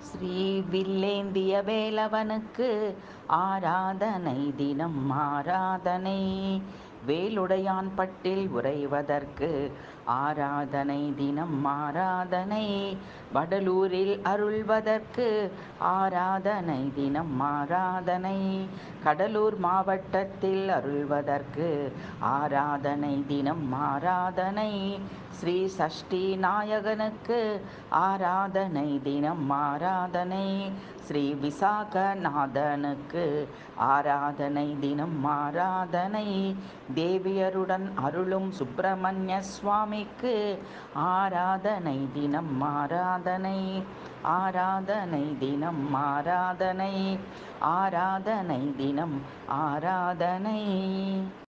ஸ்ரீ வில்லேந்திய வேலவனுக்கு ஆராதனை தினம் ஆராதனை வேலுடையான் பட்டில் உறைவதற்கு ஆராதனை தினம் ஆராதனை வடலூரில் அருள்வதற்கு ஆராதனை தினம் ஆராதனை கடலூர் மாவட்டத்தில் அருள்வதற்கு ஆராதனை தினம் ஆராதனை ஸ்ரீ சஷ்டி நாயகனுக்கு ஆராதனை தினம் ஆராதனை ஸ்ரீ விசாகநாதனுக்கு ஆராதனை தினம் ஆராதனை தேவியருடன் அருளும் சுப்பிரமணிய சுவாமிக்கு ஆராதனை தினம் ஆராதனை ஆராதனை தினம் ஆராதனை ஆராதனை தினம் ஆராதனை